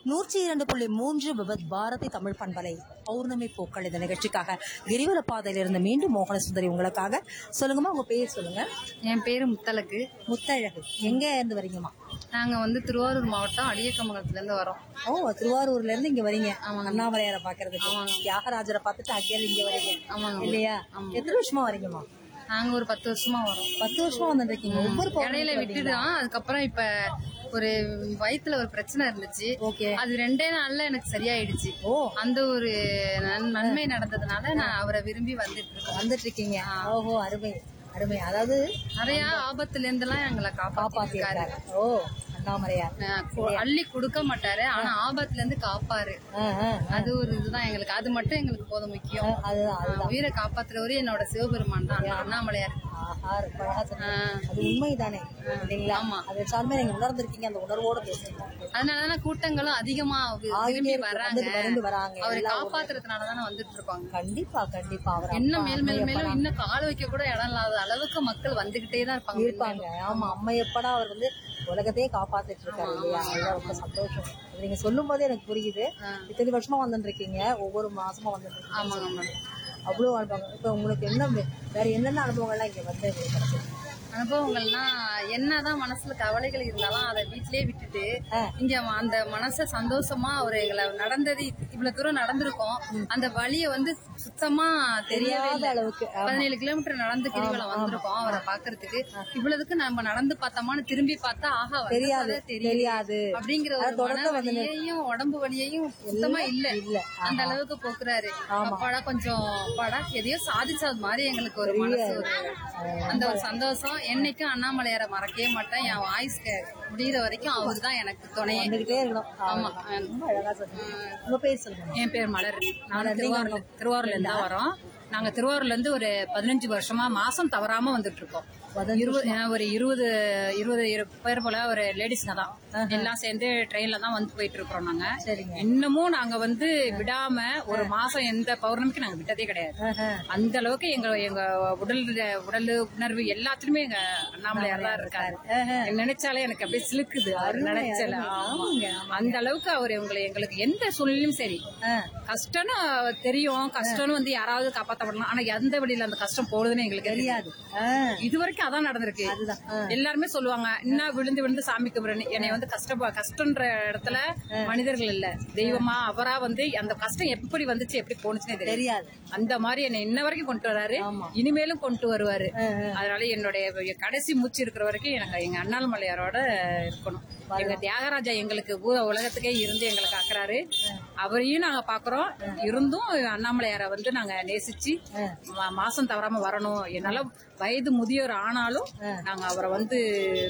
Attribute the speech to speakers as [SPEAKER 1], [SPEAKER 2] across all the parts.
[SPEAKER 1] நூற்றி இரண்டு புள்ளி மூன்று விபத் பாரதி தமிழ் பண்பலை பௌர்ணமி பூக்கள் இந்த நிகழ்ச்சிக்காக கிரிவல பாதையிலிருந்து மீண்டும் மோகன சுந்தரி உங்களுக்காக சொல்லுங்கம்மா உங்க பேர் சொல்லுங்க
[SPEAKER 2] என் பேரு முத்தலக்கு
[SPEAKER 1] முத்தழகு எங்க இருந்து வரீங்கம்மா
[SPEAKER 2] நாங்க வந்து திருவாரூர் மாவட்டம் அடியக்கமங்கலத்துல இருந்து வரோம்
[SPEAKER 1] ஓ திருவாரூர்ல இருந்து இங்க வரீங்க அண்ணாமலையாரை பாக்குறதுக்கு தியாகராஜரை பார்த்துட்டு அங்கேயிருந்து இங்க வரீங்க
[SPEAKER 2] ஆமாங்க.
[SPEAKER 1] இல்லையா எத்தனை வருஷமா வரீங்கம்மா
[SPEAKER 2] நாங்க ஒரு பத்து வருஷமா வரோம்
[SPEAKER 1] பத்து வருஷமா வந்துட்டு இருக்கீங்க ஒவ்வொரு
[SPEAKER 2] இடையில
[SPEAKER 1] பௌர்ணமிக்கும்
[SPEAKER 2] விட்டுதான் அதுக்கப்புறம் இப்ப ஒரு வயித்துல ஒரு பிரச்சனை இருந்துச்சு
[SPEAKER 1] ஓகே
[SPEAKER 2] அது ரெண்டே நாள்ல எனக்கு சரியாயிடுச்சு
[SPEAKER 1] ஓ
[SPEAKER 2] அந்த ஒரு நன்- நன்மை நடந்ததுனால நான் அவரை விரும்பி வந்துட்டு இருக்கேன்
[SPEAKER 1] வந்துட்டு இருக்கீங்க ஓஹோ அருமை அருமை அதாவது
[SPEAKER 2] நிறைய ஆபத்துல இருந்து எல்லாம் எங்களை காப்பாத்திருக்காரு
[SPEAKER 1] காப்பாத்திருக்காரு ஓ அண்ணாமலையார்
[SPEAKER 2] அஹ் கு- அள்ளி கொடுக்க மாட்டாரு ஆனா ஆபத்துல இருந்து காப்பாரு
[SPEAKER 1] ஆ, ஆ,
[SPEAKER 2] அது ஒரு இதுதான் எங்களுக்கு அது மட்டும் எங்களுக்கு போதும் முக்கியம்
[SPEAKER 1] அதுதான் அதுதான்
[SPEAKER 2] உயிரை காப்பாத்துறவரு என்னோட சிவபெருமான் தான் அண்ணாமலையார்
[SPEAKER 1] ஆஹா, ரொம்ப அழகா சொன்னீங்க. அது உண்மைதானே இல்லைங்களா
[SPEAKER 2] ஆமா.
[SPEAKER 1] அது சார்மே நீங்க உணர்ந்திருக்கீங்க அந்த உணர்வோட பேசுறீங்க
[SPEAKER 2] அதனாலதானே கூட்டங்களும் அதிகமா வி- விரும்பி
[SPEAKER 1] இருக்கு,
[SPEAKER 2] வர்றாங்க
[SPEAKER 1] வந்துட்டு விரும்பி வராங்க.
[SPEAKER 2] அவரை
[SPEAKER 1] எல்லா
[SPEAKER 2] காப்பாத்துறதுனாலதானே வந்துட்டு இருப்பாங்க
[SPEAKER 1] கண்டிப்பா கண்டிப்பா அவர்
[SPEAKER 2] இன்னும் மேல் மேல் மேலும் இன்னும் கால வைக்க கூட இடம் இல்லாத அளவுக்கு மக்கள் வந்துகிட்டே தான் இருப்பாங்க
[SPEAKER 1] இருப்பாங்க ஆமா அம்மா எப்படா அவர் வந்து உலகத்தையே காப்பாத்திட்டு இருக்காரு இல்லையா அதெல்லாம் ரொம்ப சந்தோஷம் அது நீங்க சொல்லும் போதே எனக்கு புரியுது இத்தனை வருஷமா வந்துட்டு இருக்கீங்க ஒவ்வொரு மாசமா வந்துட்டு இருக்கீங்க
[SPEAKER 2] ஆமாங்க ஆமாங்க
[SPEAKER 1] அவ்வளவு அனுபவம் இப்ப உங்களுக்கு என்ன வே- வேற என்னென்ன அனுபவங்கள்லாம் இங்க வந்து உங்களுக்கு கிடைச்சது
[SPEAKER 2] அனுபவங்கள்னா என்னதான் மனசுல கவலைகள் இருந்தாலும் அதை வீட்லயே விட்டுட்டு இங்க அந்த மனச சந்தோஷமா அவர் எங்களை நடந்தது இவ்வளவு தூரம் நடந்திருக்கோம் அந்த வழிய வந்து சுத்தமா தெரியவே
[SPEAKER 1] தெரியாத
[SPEAKER 2] இல்லை
[SPEAKER 1] அளவுக்கு
[SPEAKER 2] பதினேழு கிலோமீட்டர் நடந்து கிரிவலம் வந்திருக்கோம் அவரை பாக்குறதுக்கு இவ்வளவுக்கு நம்ம நடந்து பார்த்தோமான்னு திரும்பி பார்த்தா ஆஹா
[SPEAKER 1] தெரியாது
[SPEAKER 2] வந்ததே தெரியுது
[SPEAKER 1] தெரியாது
[SPEAKER 2] அப்படிங்கிற ஒரு மன வலியையும் உடம்பு வலியையும் சுத்தமா இல்ல
[SPEAKER 1] இல்ல
[SPEAKER 2] அந்த அளவுக்கு போக்குறாரு அப்பாடா கொஞ்சம் அப்பாடா எதையோ சாதிச்சது மாதிரி எங்களுக்கு ஒரு மனசு ஒரு அந்த ஒரு சந்தோஷம் என்னைக்கும் அண்ணாமலையாரை மறக்கவே மாட்டேன் என் வாய்ஸ் முடிகிற வரைக்கும் அவர் தான் எனக்கு துணையே
[SPEAKER 1] வந்துகிட்டே இருக்கணும்
[SPEAKER 2] ஆமா
[SPEAKER 1] ரொம்ப அழகா சொன்னீங்க உங்க பேர் சொல்லுங்க
[SPEAKER 3] என் பேர் மலர் நாங்க திருவாரூர்ல திருவாரூர்ல இருந்து தான் வரோம் நாங்க திருவாரூர்ல இருந்து ஒரு பதினஞ்சு வருஷமா மாசம் தவறாம வந்துட்டு இருக்கோம் இருபது அஹ் ஒரு இருபது இருபது இரு- பேர் போல ஒரு லேடிஸ்ங்க தான் எல்லாம் சேர்ந்து ட்ரெயின்ல தான் வந்து போயிட்டு இருக்கிறோம் நாங்க இன்னமும் நாங்க வந்து விடாம ஒரு மாசம் எந்த பௌர்ணமிக்கு நாங்க விட்டதே கிடையாது அந்த அளவுக்கு எங்க எங்க உடல் உடல் உணர்வு எல்லாத்துலயுமே எங்க அண்ணாமலையார் தான் இருக்காரு நினைச்சாலே எனக்கு அப்படியே சிலுக்குது அவர் நினைச்சல ஆமா. அந்த அளவுக்கு அவர் எங்களை எங்களுக்கு எந்த சூழ்நிலையும் சரி கஷ்டம்னு தெரியும் கஷ்டம்னு வந்து யாராவது காப்பாத்தப்படலாம் ஆனா எந்த வழியில அந்த கஷ்டம் போடுதுன்னு எங்களுக்கு தெரியாது இது வரைக்கும் அதான் நடந்திருக்கு எல்லாருமே சொல்லுவாங்க இன்னும் விழுந்து விழுந்து சாமி கும்பிடுறேன்னு என்னை வந்து கஷ்ட கஷ்டன்ற இடத்துல மனிதர்கள் இல்ல தெய்வமா அவரா வந்து அந்த கஷ்டம் எப்படி வந்துச்சு எப்படி போனுச்சுன்னே தெரியாது அந்த மாதிரி என்னை இன்ன வரைக்கும் கொண்டு வராரு இனிமேலும் கொண்டு வருவாரு அதனால என்னுடைய கடைசி மூச்சு இருக்கிற வரைக்கும் எனக்கு எங்க அண்ணாள் மலையாரோட இருக்கணும் எங்க தியாகராஜா எங்களுக்கு ஊ- உலகத்துக்கே இருந்து எங்களுக்கு ஆக்குறாரு அவரையும் நாங்க பாக்குறோம் இருந்தும் அண்ணாமலையாரை வந்து நாங்க நேசிச்சு மா- மாசம் தவறாம வரணும் என்னால வயது முதியோர் ஆனாலும் நாங்க அவரை வந்து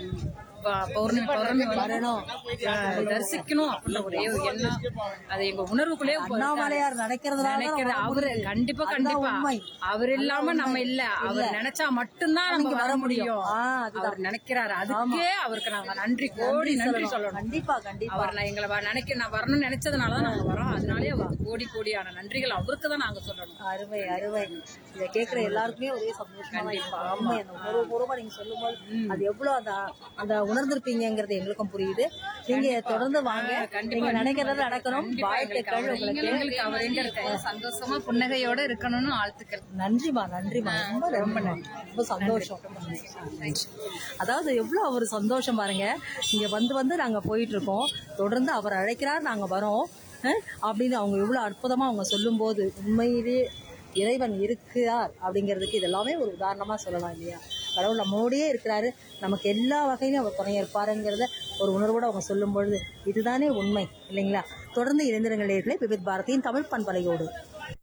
[SPEAKER 3] ப- பௌர்ணமி பௌர்ணமி வரணும் தரிசிக்கணும் அப்படின்னு ஒரே ஒரு எண்ணம் அது எங்க உணர்வுக்குள்ளே
[SPEAKER 1] அண்ணாமலையார் நினைக்கிறதுனால தான்
[SPEAKER 3] நினைக்கிறது
[SPEAKER 1] வர
[SPEAKER 3] அவரு
[SPEAKER 1] முடியுது.
[SPEAKER 3] கண்டிப்பா
[SPEAKER 1] அதுதான்
[SPEAKER 3] கண்டிப்பா
[SPEAKER 1] உண்மை.
[SPEAKER 3] அவர் இல்லாம நம்ம இல்ல அவர் நினைச்சா மட்டும்தான் நம்ம வர முடியும்
[SPEAKER 1] ஆ, அதுதான்.
[SPEAKER 3] அவர் நினைக்கிறாரு அதுக்கே அவருக்கு நாங்க நன்றி கோடி நன்றி சொல்லணும்
[SPEAKER 1] கண்டிப்பா கண்டிப்பா
[SPEAKER 3] அவர் நான் எங்களை வ- நினைக்க நான் வரணும்னு நினைச்சதுனாலதான் நாங்க வரோம் அதனாலே அவருக்கு கோடி கோடியான நன்றிகள் அவருக்கு தான் நாங்க சொல்லணும்
[SPEAKER 1] அருமை அருமை இத கேக்குற எல்லாருக்குமே ஒரே சந்தோஷமா தான் இருக்கு. உண்மை அந்த உணர்வு பூர்வமா நீங்க சொல்லும்போது அது எவ்வளவு அந்த அந்த உணர்ந்திருப்பீங்கிறது எங்களுக்கும் புரியுது நீங்க தொடர்ந்து வாங்க நீங்க நினைக்கிறத நடக்கணும் வாழ்த்துக்கள் உங்களுக்கு
[SPEAKER 2] எங்களுக்கு அவர் எங்க இருக்க சந்தோஷமா புன்னகையோட இருக்கணும்னு வாழ்த்துக்கள்
[SPEAKER 1] நன்றிமா நன்றிமா ரொம்ப ரொம்ப நன்றி ரொம்ப சந்தோஷம் அதாவது எவ்வளவு அவர் சந்தோஷம் பாருங்க இங்க வந்து வந்து நாங்க போயிட்டு இருக்கோம் தொடர்ந்து அவர் அழைக்கிறார் நாங்க வரோம் அஹ், அப்படின்னு அவங்க எவ்வளவு அற்புதமா அவங்க சொல்லும்போது உண்மையிலே இறைவன் இருக்கிறார் அப்படிங்கிறதுக்கு இதெல்லாமே ஒரு உதாரணமா சொல்லலாம் இல்லையா கடவுள் நம்மோடயே இருக்கிறாரு நமக்கு எல்லா வகையிலும் அவர் துணையா இருப்பாருங்கிறத ஒரு உணர்வோட அவங்க சொல்லும் பொழுது இதுதானே உண்மை இல்லைங்களா தொடர்ந்து இளைஞர்கள் நேயர்களே விபித் பாரதியின் தமிழ் பண்பலையோடு